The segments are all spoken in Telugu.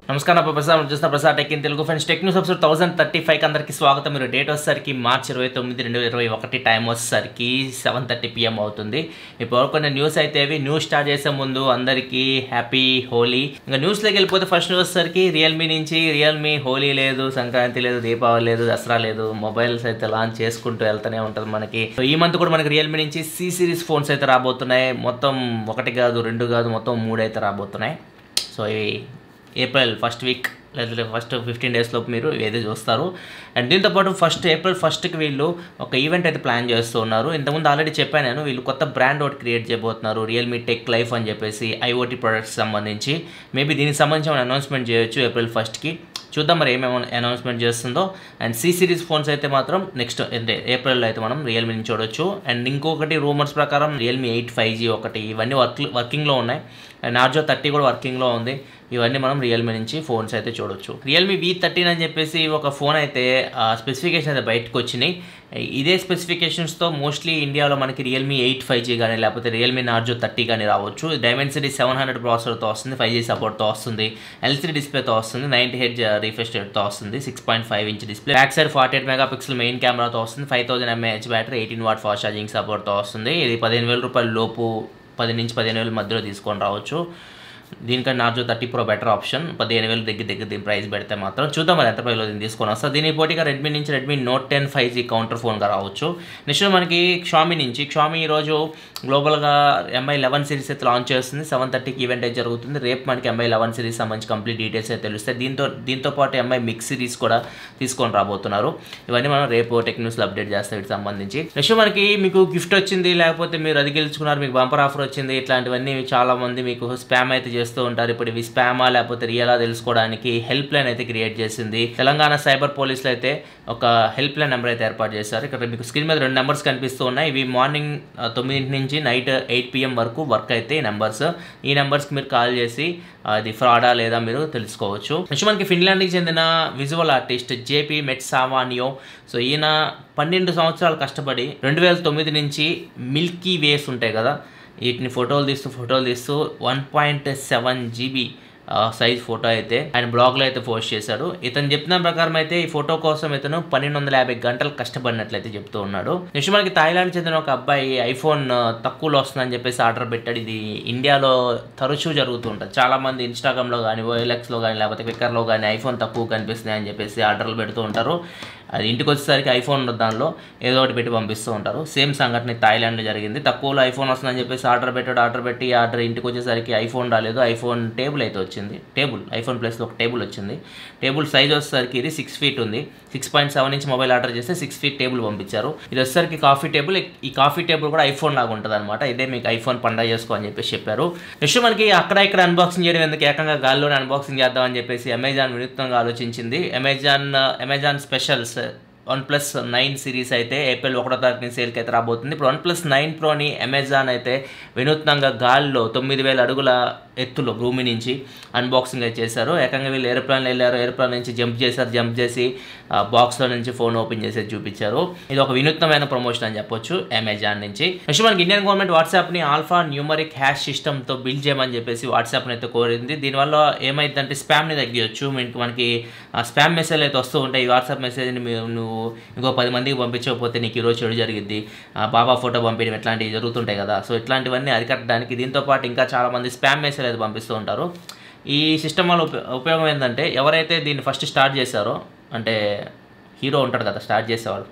నమస్కారం నా ప్రసాద్ మనం చూస్తున్న Prasad tech in Telugu friends tech news episode thousand thirty ఫైవ్కి అందరికీ స్వాగతం మీరు డేట్ వచ్చేసరికి మార్చి ఇరవై తొమ్మిది రెండు వేల ఇరవై ఒకటి టైం వచ్చేసరికి సెవెన్ థర్టీ పిఎం అవుతుంది ఇప్పుడు కొన్ని న్యూస్ అయితే అవి న్యూస్ స్టార్ట్ చేసే ముందు అందరికీ హ్యాపీ హోలీ ఇంకా న్యూస్లోకి వెళ్ళిపోతే ఫస్ట్ న్యూస్ వచ్చేసరికి రియల్మీ నుంచి రియల్మీ హోలీ లేదు సంక్రాంతి లేదు దీపావళి లేదు దసరా లేదు మొబైల్స్ అయితే లాంచ్ చేసుకుంటూ వెళ్తూనే ఉంటుంది మనకి సో ఈ మంత్ కూడా మనకి రియల్మీ నుంచి సి సిరీస్ ఫోన్స్ అయితే రాబోతున్నాయి మొత్తం ఒకటి కాదు రెండు కాదు మొత్తం మూడు అయితే రాబోతున్నాయి సో ఇవి ఏప్రిల్ ఫస్ట్ వీక్ లేదా ఫస్ట్ ఫిఫ్టీన్ డేస్ లోపు మీరు ఏదో చూస్తారు అండ్ దీంతో పాటు ఫస్ట్ ఏప్రిల్ ఫస్ట్కి వీళ్ళు ఒక ఈవెంట్ అయితే ప్లాన్ చేస్తూ ఉన్నారు ఇంతకుముందు ఆల్రెడీ చెప్పాను నేను వీళ్ళు కొత్త బ్రాండ్ ఒకటి క్రియేట్ చేయబోతున్నారు రియల్మీ టెక్ లైఫ్ అని చెప్పేసి ఐఓటీ ప్రొడక్ట్స్ సంబంధించి మేబీ దీనికి సంబంధించి అనౌన్స్మెంట్ చేయొచ్చు ఏప్రిల్ ఫస్ట్కి చూద్దాం మరి ఏమేమి అనౌన్స్మెంట్ చేస్తుందో అండ్ సి సిరీస్ ఫోన్స్ అయితే మాత్రం నెక్స్ట్ అంటే ఏప్రిల్లో అయితే మనం రియల్మీ నుంచి చూడొచ్చు అండ్ ఇంకొకటి రూమర్స్ ప్రకారం రియల్మీ ఎయిట్ ఫైవ్ జీ ఒకటి ఇవన్నీ వర్క్ వర్కింగ్లో ఉన్నాయి అండ్ నార్జో థర్టీ కూడా వర్కింగ్లో ఉంది ఇవన్నీ మనం రియల్మీ నుంచి ఫోన్స్ అయితే చూడొచ్చు రియల్మీ వి థర్టీన్ అని చెప్పేసి ఒక ఫోన్ అయితే స్పెసిఫికేషన్ అయితే బయటకు వచ్చినాయి ఇదే స్పెసిఫికేషన్స్తో మోస్ట్లీ ఇండియాలో మనకి రియల్మీ ఎయిట్ ఫైవ్ జీ కానీ లేకపోతే రియల్మీ నార్జో థర్టీ కానీ రావచ్చు డైమెన్సిటీ సెవెన్ హండ్రెడ్ ప్రాసెసర్తో వస్తుంది ఫైవ్ జీ సపోర్ట్తో వస్తుంది ఎల్సీ డిస్ప్లేతో వస్తుంది నైంటీ హెడ్ రిఫ్రెష్ రేట్తో వస్తుంది six point five inch display back side forty eight megapixel main కెమెరాతో వస్తుంది five thousand mAh battery eighteen watt fast charging సపోర్ట్తో వస్తుంది ఇది పదిహేను వేల రూపాయల లోపు పది నుంచి పదిహేను వేల మధ్యలో తీసుకొని రావచ్చు దీనికంటే Narzo thirty pro better option పదిహేను వేలు దగ్గర దగ్గర దీని ప్రైస్ పెడితే మాత్రం చూద్దాం మరి ఎంత ప్రైస్లో దీన్ని తీసుకొని వస్తా దీని పోటీగా రెడ్మీ నుంచి Redmi Note ten five G counter ఫోన్గా రావచ్చు నెక్స్ట్ మనకి షామీ నుంచి షామీ ఈరోజు గ్లోబల్గా ఎంఐ లెవెన్ సిరీస్ అయితే లాంచ్ చేస్తుంది సెవెన్ థర్టీకి ఈవెంట్ అయితే జరుగుతుంది రేపు మనకి ఎంఐ లెవెన్ సిరీస్ సంబంధించి కంప్లీట్ డీటెయిల్స్ అయితే తెలుస్తాయి దీంతో దీంతో పాటు ఎంఐ మిక్స్ సిరీస్ కూడా తీసుకొని రాబోతున్నారు ఇవన్నీ మనం రేపు టెక్ న్యూస్లో అప్డేట్ చేస్తాం వీటికి సంబంధించి నెక్స్ట్ మనకి మీకు గిఫ్ట్ వచ్చింది లేకపోతే మీరు అది గెలుచుకున్నారు మీకు బంపర్ ఆఫర్ వచ్చింది ఇట్లాంటివన్నీ చాలా మంది మీకు స్పామ్ అయితే చేస్తూ ఉంటారు ఇప్పుడు ఇవి స్పామా లేకపోతే రియలా తెలుసుకోవడానికి హెల్ప్ లైన్ అయితే క్రియేట్ చేసింది తెలంగాణ సైబర్ పోలీసులు అయితే ఒక హెల్ప్ లైన్ నెంబర్ అయితే ఏర్పాటు చేశారు ఇక్కడ మీకు స్క్రీన్ మీద రెండు నెంబర్స్ కనిపిస్తూ ఉన్నాయి ఇవి మార్నింగ్ తొమ్మిదింటి నుంచి నైట్ ఎయిట్ పిఎం వరకు వర్క్ అయితే ఈ నెంబర్స్ ఈ నెంబర్స్కి మీరు కాల్ చేసి అది ఫ్రాడా లేదా మీరు తెలుసుకోవచ్చు నెక్స్ట్ మనకి ఫిన్లాండ్కి చెందిన visual artist JP Metsavainio so ఈయన పన్నెండు సంవత్సరాలు కష్టపడి రెండు వేల తొమ్మిది నుంచి మిల్కీ వేస్ ఉంటాయి కదా వీటిని ఫోటోలు తీస్తూ ఫోటోలు తీస్తూ one point seven GB size photo అయితే ఆయన బ్లాగ్లో అయితే పోస్ట్ చేశాడు ఇతను చెప్పిన ప్రకారం అయితే ఈ ఫోటో కోసం ఇతను పన్నెండు వందల యాభై గంటలు కష్టపడినట్లయితే చెప్తూ ఉన్నాడు నెక్స్ట్ మనకి థాయిలాండ్ చెందిన ఒక అబ్బాయి ఐఫోన్ తక్కువలో వస్తుందని చెప్పేసి ఆర్డర్ పెట్టాడు ఇది ఇండియాలో తరచూ జరుగుతూ ఉంటుంది చాలా మంది ఇన్స్టాగ్రామ్లో కానీ ఓఎల్ఎక్స్లో కానీ లేకపోతే క్విక్కర్లో కానీ ఐఫోన్ తక్కువ కనిపిస్తున్నాయి అని చెప్పేసి ఆర్డర్లు పెడుతూ ఉంటారు అది ఇంటికి వచ్చేసరికి ఐఫోన్ దానిలో ఏదో ఒకటి పెట్టి పంపిస్తూ ఉంటారు సేమ్ సంఘటన థాయిలాండ్లో జరిగింది తక్కువలో ఐఫోన్ వస్తుందని చెప్పేసి ఆర్డర్ పెట్టాడు ఆర్డర్ పెట్టి ఆర్డర్ ఇంటికి వచ్చేసరికి ఐఫోన్ రాలేదు ఐఫోన్ టేబుల్ అయితే వచ్చింది టేబుల్ ఐఫోన్ ప్లస్లో ఒక టేబుల్ వచ్చింది టేబుల్ సైజ్ వచ్చేసరికి ఇది సిక్స్ ఫీట్ ఉంది six point seven inch mobile order చేస్తే సిక్స్ ఫీట్ టేబుల్ పంపించారు ఇది వచ్చేసరికి కాఫీ టేబుల్ ఈ కాఫీ టేబుల్ కూడా ఐఫోన్ లాగా ఉంటుంది అనమాట ఇదే మీకు ఐఫోన్ పండగ చేసుకో అని చెప్పేసి చెప్పారు నెక్స్ట్ మనకి అక్కడ ఇక్కడ అన్బాక్సింగ్ చేయడం ఎందుకు ఏకంగా గాల్లోనే అన్బాక్సింగ్ చేద్దాం అని చెప్పేసి అమెజాన్ వినూత్నంగా ఆలోచించింది Amazon Amazon specials OnePlus nine series అయితే ఏప్రిల్ ఒకటో తారీఖున సేల్కి అయితే రాబోతుంది ఇప్పుడు వన్ ప్లస్ నైన్ ప్రోని అమెజాన్ అయితే వినూత్నంగా గాల్లో తొమ్మిది వేల అడుగుల ఎత్తులో భూమి నుంచి అన్బాక్సింగ్ అయితే చేశారు ఏకంగా వీళ్ళు ఏరోప్లేన్ వెళ్ళారు ఏరోప్లేన్ నుంచి జంప్ చేశారు జంప్ చేసి బాక్స్లో నుంచి ఫోన్ ఓపెన్ చేసి చూపించారు ఇది ఒక వినూత్నమైన ప్రమోషన్ అని చెప్పొచ్చు అమెజాన్ నుంచి నెక్స్ట్ మనకి ఇండియన్ గవర్నమెంట్ వాట్సాప్ని ఆల్ఫా న్యూమరిక్ హ్యాష్ సిస్టమ్తో బిల్డ్ చేయమని చెప్పేసి వాట్సాప్ని అయితే కోరింది దీనివల్ల ఏమైందంటే స్పామ్ని తగ్గించచ్చు మీకు మనకి స్పామ్ మెసేజ్ అయితే వస్తూ ఉంటాయి ఈ వాట్సాప్ మెసేజ్ని నువ్వు ఇంకో పది మందికి పంపించకపోతే నీకు ఈరోజు చెడు జరిగింది బాబా ఫోటో పంపించడం ఇట్లాంటివి జరుగుతుంటాయి కదా సో ఇట్లాంటివన్నీ అరికట్టడానికి దీంతో పాటు ఇంకా చాలామంది స్పామ్ మెసేజ్ అయితే పంపిస్తూ ఉంటారు ఈ సిస్టమ్ వల్ల ఉపయోగం ఏంటంటే ఎవరైతే దీన్ని ఫస్ట్ స్టార్ట్ చేశారో అంటే హీరో ఉంటాడు కదా స్టార్ట్ చేసేవాడు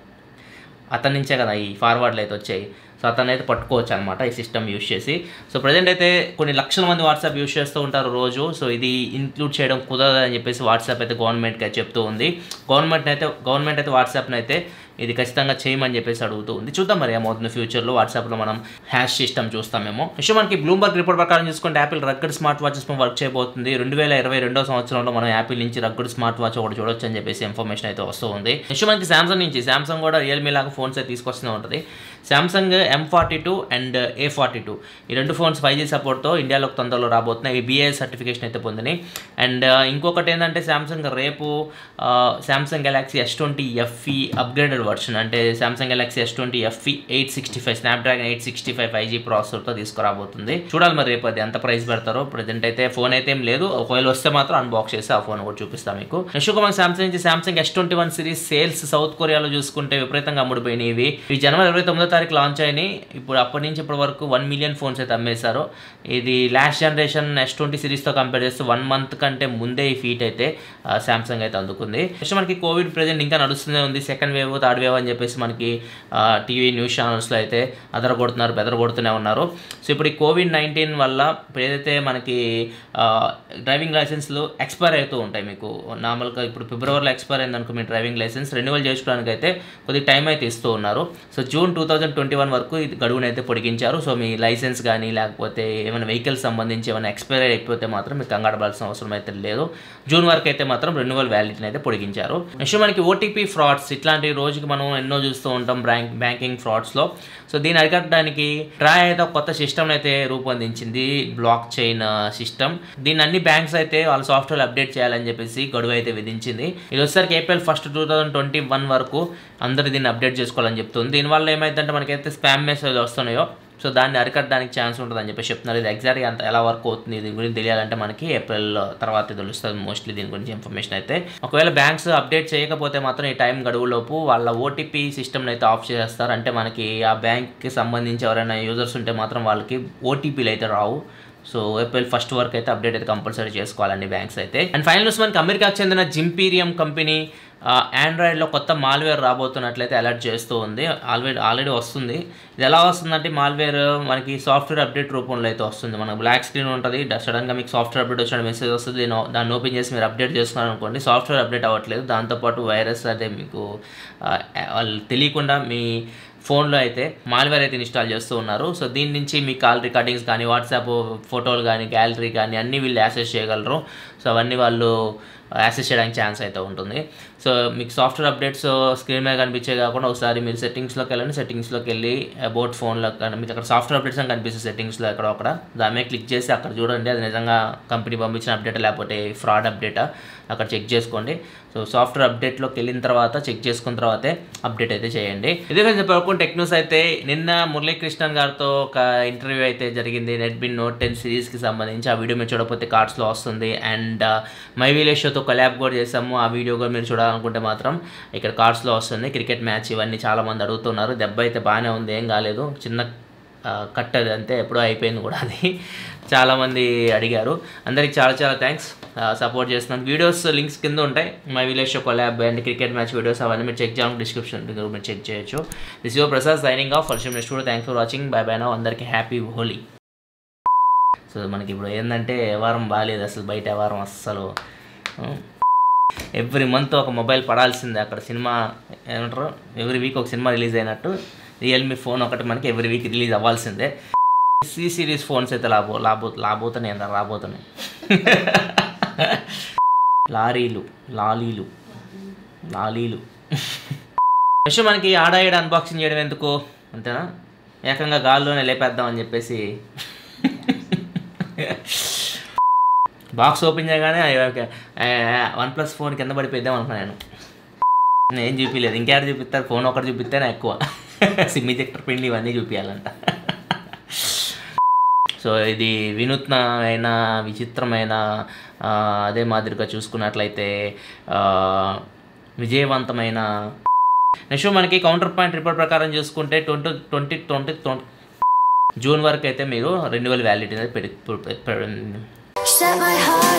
అతని నుంచే కదా ఈ ఫార్వర్డ్లు అయితే వచ్చాయి సో అతను అయితే పట్టుకోవచ్చు అనమాట ఈ సిస్టమ్ యూస్ చేసి సో ప్రజెంట్ అయితే కొన్ని లక్షల మంది వాట్సాప్ యూస్ చేస్తూ ఉంటారు రోజు సో ఇది ఇంక్లూడ్ చేయడం కుదరదు అని చెప్పేసి వాట్సాప్ అయితే గవర్నమెంట్కి అయితే చెప్తూ ఉంది గవర్నమెంట్ అయితే గవర్నమెంట్ అయితే వాట్సాప్ని అయితే ఇది ఖచ్చితంగా చేయమని చెప్పేసి అడుగుతూ ఉంది చూద్దాం మరి ఏమవుతుంది ఫ్యూచర్లో వాట్సాప్లో మనం హ్యాష్ సిస్టమ్ చూస్తామేమో నెక్స్ట్ మనకి బ్లూంబర్గ్ రిపోర్ట్ ప్రకారం చూసుకుంటే Apple rugged smart watches work చేయబోతుంది రెండు వేల ఇరవై రెండో సంవత్సరంలో మనం యాపిల్ నుంచి రగ్గడ్ స్మార్ట్ వాచ్ ఒకటి చూడొచ్చు అని చెప్పేసి ఇన్ఫర్మేషన్ అయితే వస్తూ ఉంది నెక్స్ట్ మనకి సామ్సంగ్ నుంచి సామ్సంగ్ కూడా రియల్మీ లాగా ఫోన్స్ అయితే తీసుకొస్తూనే ఉంటుంది Samsung M forty two and A forty two ఈ రెండు ఫోన్స్ ఫైవ్ జీ సపోర్ట్తో ఇండియాలోకి తొందరలో రాబోతున్నాయి ఇవి బిఏఎస్ సర్టిఫికేషన్ అయితే పొందినాయి అండ్ ఇంకొకటి ఏంటంటే సామ్సంగ్ రేపు Samsung Galaxy S twenty FE upgraded updated version అంటే Samsung Galaxy S twenty FE eight sixty five Snapdragon eight sixty five five G ప్రాసెసర్తో తీసుకురాబోతుంది చూడాలి మరి రేపు అది ఎంత ప్రైస్ పెడతారో ప్రజెంట్ అయితే ఫోన్ అయితే ఏం లేదు ఒకవేళ వస్తే మాత్రం అన్బాక్స్ చేసి ఆ ఫోన్ కూడా చూపిస్తాం మీకు నెక్స్ట్ మనకి సామ్సంగ్ నుంచి Samsung S twenty one series sales South కొరియాలో చూసుకుంటే విపరీతంగా అమ్ముడుపోయినాయి ఇవి ఈ జనవరి ఇరవై తొమ్మిదో తారీఖు లాంచ్ అయినాయి ఇప్పుడు అప్పటి నుంచి ఇప్పటి వరకు వన్ మిలియన్ ఫోన్స్ అయితే అమ్మేశారు ఇది లాస్ట్ జనరేషన్ ఎస్ ట్వంటీ సిరీస్తో కంపేర్ చేస్తే వన్ మంత్ కంటే ముందే ఈ ఫీట్ అయితే సామ్సంగ్ అయితే అందుకుంది నెక్స్ట్ మనకి కోవిడ్ ప్రజెంట్ ఇంకా నడుస్తూనే ఉంది సెకండ్ వేవ్ థర్డ్ వేవ్ అని చెప్పేసి మనకి టీవీ న్యూస్ ఛానల్స్లో అయితే అదరగొడుతున్నారు బెదరగొడుతూనే ఉన్నారు సో ఇప్పుడు ఈ కోవిడ్ నైన్టీన్ వల్ల ఇప్పుడు ఏదైతే మనకి డ్రైవింగ్ లైసెన్స్లు ఎక్స్పైర్ అవుతూ ఉంటాయి మీకు నార్మల్గా ఇప్పుడు ఫిబ్రవరిలో ఎక్స్పైర్ అయింది అనుకో మీ డ్రైవింగ్ లైసెన్స్ రెన్యువల్ చేసుకోవడానికి అయితే కొద్దిగా టైం అయితే ఇస్తూ ఉన్నారు so June two thousand twenty one వరకు ఇది గడువును అయితే పొడిగించారు సో మీ లైసెన్స్ కానీ లేకపోతే ఏమైనా వెహికల్ సంబంధించి ఏమైనా ఎక్స్పైర్ అయిపోతే మాత్రం మీకు కంగాడబడాల్సిన అవసరం అయితే లేదు జూన్ వరకు అయితే మాత్రం రెన్యువల్ వ్యాలిటీని అయితే పొడిగించారు నెక్స్ట్ మనకి ఓటీపీ ఫ్రాడ్స్ ఇట్లాంటి రోజుకి మనం ఎన్నో చూస్తూ ఉంటాం బ్యాంక్ బ్యాంకింగ్ ఫ్రాడ్స్లో సో దీన్ని అరికట్టడానికి ట్రై అయితే ఒక కొత్త సిస్టమ్ అయితే రూపొందించింది బ్లాక్ చైన్ సిస్టమ్ దీన్ని అన్ని బ్యాంక్స్ అయితే వాళ్ళ సాఫ్ట్వేర్ అప్డేట్ చేయాలని చెప్పేసి గడువు అయితే విధించింది ఇది వచ్చేసరికి April first two thousand twenty one వరకు అందరు దీన్ని అప్డేట్ చేసుకోవాలని చెప్తుంది దీనివల్ల ఏమైందంటే మనకైతే స్పామ్ మెసేజ్ వస్తున్నాయో సో దాన్ని అరికట్టడానికి ఛాన్స్ ఉంటుందని చెప్పేసి చెప్తున్నారు ఇది ఎగ్జాక్ట్గా అంత ఎలా వర్క్ అవుతుంది దీని గురించి తెలియాలంటే మనకి ఏప్రిల్ తర్వాత తెలుస్తుంది మోస్ట్లీ దీని గురించి ఇన్ఫర్మేషన్ అయితే ఒకవేళ బ్యాంక్స్ అప్డేట్ చేయకపోతే మాత్రం ఈ టైం గడువులోపు వాళ్ళ ఓటీపీ సిస్టమ్ని అయితే ఆఫ్ చేస్తారు అంటే మనకి ఆ బ్యాంక్కి సంబంధించి ఎవరైనా యూజర్స్ ఉంటే మాత్రం వాళ్ళకి ఓటీపీలు అయితే రావు సో ఏప్రిల్ ఫస్ట్ వరకు అయితే అప్డేట్ అయితే కంపల్సరీ చేసుకోవాలండి బ్యాంక్స్ అయితే అండ్ ఫైనల్ న్యూస్ మనకి అమెరికాకు చెందిన జింపీరియం కంపెనీ ఆండ్రాయిడ్లో కొత్త మాల్వేర్ రాబోతున్నట్లయితే అలర్ట్ చేస్తూ ఉంది ఆల్రెడీ ఆల్రెడీ వస్తుంది ఇది ఎలా వస్తుందంటే మాల్వేర్ మనకి సాఫ్ట్వేర్ అప్డేట్ రూపంలో అయితే వస్తుంది మనకు బ్లాక్ స్క్రీన్ ఉంటుంది సడన్గా మీకు సాఫ్ట్వేర్ అప్డేట్ వచ్చిన మెసేజ్ వస్తుంది దీన్ని దాన్ని ఓపెన్ చేసి మీరు అప్డేట్ చేసుకున్నారు అనుకోండి సాఫ్ట్వేర్ అప్డేట్ అవ్వట్లేదు దాంతోపాటు వైరస్ అదే మీకు వాళ్ళు తెలియకుండా మీ ఫోన్లో అయితే మాల్వేర్ అయితే ఇన్స్టాల్ చేస్తూ ఉన్నారు సో దీని నుంచి మీ కాల్ రికార్డింగ్స్ కానీ వాట్సాప్ ఫోటోలు కానీ గ్యాలరీ కానీ అన్నీ వీళ్ళు యాక్సెస్ చేయగలరు సో అవన్నీ వాళ్ళు యాక్సెస్ చేయడానికి ఛాన్స్ అయితే ఉంటుంది సో మీకు సాఫ్ట్వేర్ అప్డేట్స్ స్క్రీన్ మీద కనిపించే కాకుండా ఒకసారి మీరు సెట్టింగ్స్లోకి వెళ్ళండి సెట్టింగ్స్లోకి వెళ్ళి అబౌట్ ఫోన్లో కానీ మీకు అక్కడ సాఫ్ట్వేర్ అప్డేట్స్ అని కనిపిస్తుంది సెట్టింగ్స్లో ఎక్కడ అక్కడ దాని మీద క్లిక్ చేసి అక్కడ చూడండి అది నిజంగా కంపెనీ పంపించిన అప్డేట్ లేకపోతే ఫ్రాడ్ అప్డేటా అక్కడ చెక్ చేసుకోండి సో సాఫ్ట్వేర్ అప్డేట్లోకి వెళ్ళిన తర్వాత చెక్ చేసుకున్న తర్వాతే అప్డేట్ అయితే చేయండి ఇదే విధంగా పడుకుని టెక్ న్యూస్ అయితే నిన్న మురళీకృష్ణన్ గారితో ఒక ఇంటర్వ్యూ అయితే జరిగింది నెట్బిన్ నోట్ టెన్ సిరీస్కి సంబంధించి ఆ వీడియో మీరు చూడకపోతే కార్డ్స్లో వస్తుంది అండ్ మై విలేజ్ షోతో కొలాబ్ కూడా చేసాము ఆ వీడియో కూడా మీరు చూడాలనుకుంటే మాత్రం ఇక్కడ కార్డ్స్లో వస్తుంది క్రికెట్ మ్యాచ్ ఇవన్నీ చాలామంది అడుగుతున్నారు దెబ్బ అయితే బాగానే ఉంది ఏం కాలేదు చిన్న కట్ అది అంతే ఎప్పుడో అయిపోయింది కూడా అది చాలామంది అడిగారు అందరికి చాలా చాలా థ్యాంక్స్ సపోర్ట్ చేస్తున్నాను వీడియోస్ లింక్స్ కింద ఉంటాయి my village show collab and cricket match videos అవన్నీ మీరు చెక్ చేయాలని డిస్క్రిప్షన్ మీరు చెక్ చేయొచ్చు this your Prasad signing off for next కూడా thanks for watching bye bye no అందరికీ హ్యాపీ హోలీ సో మనకి ఇప్పుడు ఏంటంటే వారం బాగాలేదు అసలు బయట వారం అస్సలు ఎవ్రీ మంత్ ఒక మొబైల్ పడాల్సిందే అక్కడ సినిమా ఏమంటారు ఎవ్రీ వీక్ ఒక సినిమా రిలీజ్ అయినట్టు రియల్మీ ఫోన్ ఒకటి మనకి ఎవ్రీ వీక్ రిలీజ్ అవ్వాల్సిందే సి సిరీస్ ఫోన్స్ అయితే లాబో లాబో లాబోతున్నాయి అంత రాబోతున్నాయి లారీలు లాలీలు లాలీలు నెక్స్ట్ మనకి ఆడ ఈడ అన్బాక్సింగ్ చేయడం ఎందుకు అంతేనా ఏకంగా గాల్లోనే లేపేద్దాం అని చెప్పేసి బాక్స్ ఓపెన్ చేయగానే వన్ ప్లస్ ఫోన్ కింద పడిపోయిద్దాం అనుకున్నాను నేను ఏం చూపించలేదు ఇంకెవరు చూపిస్తారు ఫోన్ ఒకటి చూపిస్తేనే ఎక్కువ సిమ్ ఇజెక్టర్ పిండి ఇవన్నీ చూపించాలంట సో ఇది వినూత్నమైన విచిత్రమైన ఆ, అదే మాదిరిగా చూసుకున్నట్లయితే ఆ, విజయవంతమైన నెక్స్ట్ మనకి కౌంటర్ పాయింట్ రిపోర్ట్ ప్రకారం చూసుకుంటే ట్వంటీ ట్వంటీ ట్వంటీ జూన్ వరకు అయితే మీరు రెన్యువల్ వ్యాలిటీ అనేది పెరి పె- పె- Set my heart